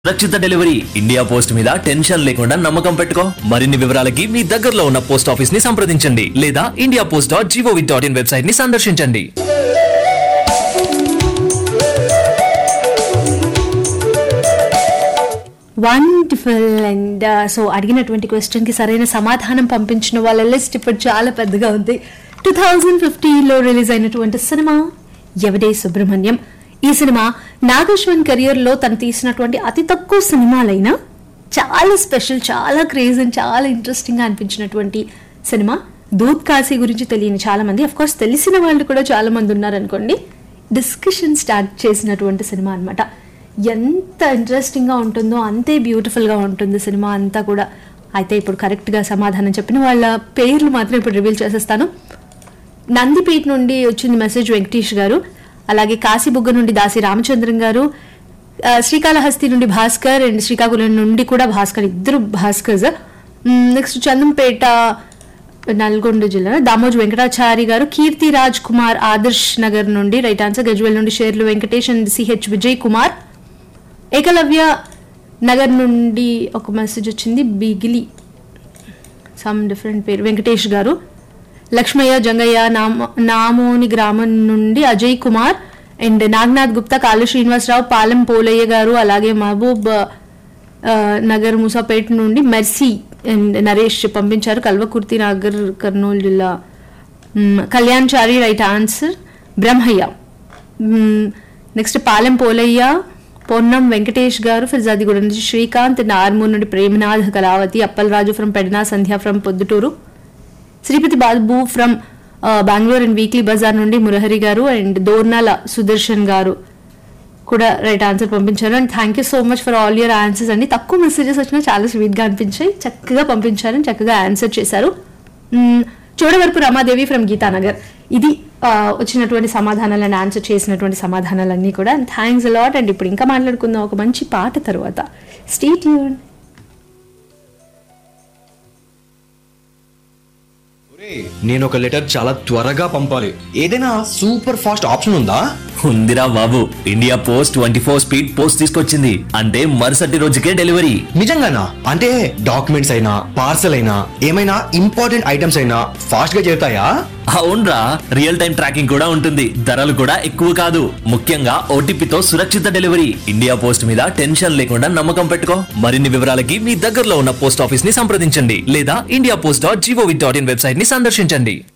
సురక్షిత delivery India post మీద tension లేకుండా నమ్మకం పెట్టుకో మరిన్ని వివరాలకి మీ దగ్గరలో ఉన్న పోస్ట్ ఆఫీస్ ని సంప్రదించండి లేదా India post dot G O V dot in website ని సందర్శించండి వండర్ఫుల్ అండ్ సో అడిగినటువంటి క్వశ్చన్కి సరైన సమాధానం పంపించిన వాళ్ళ లిస్ట్ ఇప్పుడు చాలా పెద్దగా ఉంది టూ థౌజండ్ ఫిఫ్టీన్లో రిలీజ్ అయినటువంటి సినిమా ఎవడే సుబ్రహ్మణ్యం ఈ సినిమా నాగేశ్వన్ కెరియర్లో తను తీసినటువంటి అతి తక్కువ సినిమాలైనా చాలా స్పెషల్ చాలా క్రేజ్ అండ్ చాలా ఇంట్రెస్టింగ్గా అనిపించినటువంటి సినిమా దూద్ కాశీ గురించి తెలియని చాలా మంది అఫ్ కోర్స్ తెలిసిన వాళ్ళు కూడా చాలా మంది ఉన్నారనుకోండి డిస్కషన్ స్టార్ట్ చేసినటువంటి సినిమా అన్నమాట ఎంత ఇంట్రెస్టింగ్గా ఉంటుందో అంతే బ్యూటిఫుల్గా ఉంటుంది సినిమా అంతా కూడా అయితే ఇప్పుడు కరెక్ట్గా సమాధానం చెప్పిన వాళ్ళ పేర్లు మాత్రం ఇప్పుడు రివీల్ చేసేస్తాను నందిపేట నుండి వచ్చింది మెసేజ్ వెంకటేష్ గారు అలాగే కాశీబుగ్గ నుండి దాసి రామచంద్రన్ గారు ఆ, శ్రీకాళహస్తి నుండి భాస్కర్ అండ్ శ్రీకాకుళం నుండి కూడా భాస్కర్ ఇద్దరు భాస్కర్స్ నెక్స్ట్ చందంపేట నల్గొండ జిల్లా దామోజు వెంకటాచారి గారు కీర్తి రాజ్ కుమార్ ఆదర్శ్ నగర్ నుండి రైట్ ఆన్సర్ గజ్వెల్ నుండి షేర్లు వెంకటేష్ అండ్ సిహెచ్ విజయ్ కుమార్ ఏకలవ్య నగర్ నుండి ఒక మెసేజ్ వచ్చింది బిగిలి సమ్ డిఫరెంట్ పేరు వెంకటేష్ గారు లక్ష్మయ్య జంగయ్య నామ నామోని గ్రామం నుండి అజయ్ కుమార్ అండ్ నాగనాథ్ గుప్తా కాళ్ళు శ్రీనివాసరావు పాలెం పోలయ్య గారు అలాగే మహబూబ్ ఆ, నగర్ ముసాపేట్ నుండి మెర్సీ అండ్ నరేష్ పంపించారు కల్వకుర్తి నగర్ కర్నూలు జిల్లా మ్, Kalyan Chari right answer Brahmaiah next Palem Polaiah Ponnam Venkatesh గారు ఫిర్జాదిగూడ నుంచి శ్రీకాంత్ అండ్ ఆర్మూర్ నుండి Premnath Kalavathi Appalaraju from Pedana Sandhya from Proddatur Sripathi Babu from Bengaluru and weekly Bazar నుండి మురహరి గారు అండ్ దోర్నాల సుదర్శన్ గారు కూడా రైట్ ఆన్సర్ పంపించారు and thank you so much for all your answers అండి తక్కువ మెసేజెస్ వచ్చినా చాలా స్వీట్గా అనిపించాయి చక్కగా పంపించారు and చక్కగా ఆన్సర్ చేశారు మ్మ్, చూడవరపు రమాదేవి ఫ్రమ్ గీతానగర్ ఇది ఆ, వచ్చినటువంటి సమాధానాలు అండ్ ఆన్సర్ చేసినటువంటి సమాధానాలన్నీ కూడా అండ్ థ్యాంక్స్ అలాట్ అండ్ ఇప్పుడు ఇంకా మాట్లాడుకుందాం ఒక మంచి పాట తర్వాత స్టేట్ యూన్ నేను ఒక లెటర్ చాలా త్వరగా పంపాలి ఏదైనా సూపర్ ఫాస్ట్ ఆప్షన్ ఉందా ఉందిరా బాబు India post twenty four speed post తీసుకొచ్చింది అంటే మరుసటి రోజుకే డెలివరీ నిజంగానా అంటే డాక్యుమెంట్స్ అయినా పార్సల్ అయినా ఏమైనా ఇంపార్టెంట్ ఐటమ్స్ అయినా ఫాస్ట్ గా చేరుతాయా అవునరా రియల్ టైం ట్రాకింగ్ కూడా ఉంటుంది ధరలు కూడా ఎక్కువ కాదు ముఖ్యంగా ఓటీపీతో సురక్షిత డెలివరీ ఇండియా పోస్ట్ మీద టెన్షన్ లేకుండా నమ్మకం పెట్టుకో మరిన్ని వివరాలకి మీ దగ్గరలో ఉన్న పోస్ట్ ఆఫీస్ ని సంప్రదించండి లేదా India post dot G O V dot in website ని సందర్శించండి